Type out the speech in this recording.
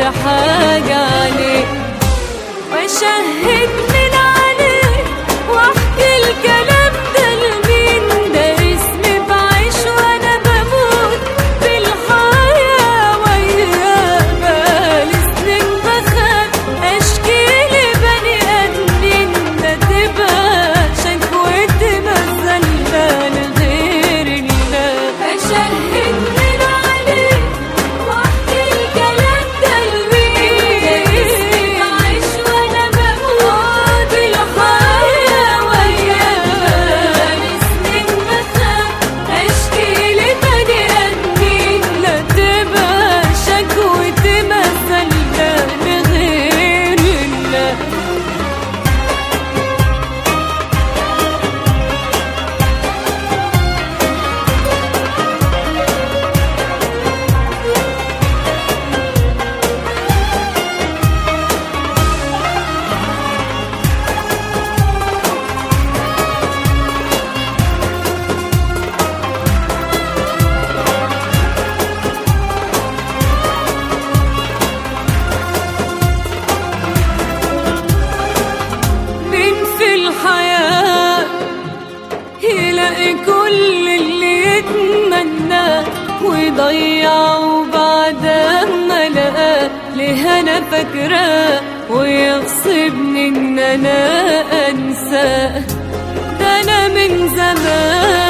حاجة عليك واشهد من عليك واحكي الكلام ده لمين ده اسمي بعيش وانا بموت بالحياة وياه بقالي سنين بخاف اشكي لبني ادمين ده تبقى شكوتي مزلة لغير الله اشهد من عليك واحكي الكلام ده لمين ده اسمي بعيش وانا بموت بالحياة وياه بقالي سنين بخاف اشكي لبني ادمين لا تبقى شكوتي مزلة لغير الله مين في الحياة يلاقي كل اللي يتمناه ويضيعه بعد ما لقاه ليه انا فاكراه ويغصبني ان انا انساه ده انا من زمان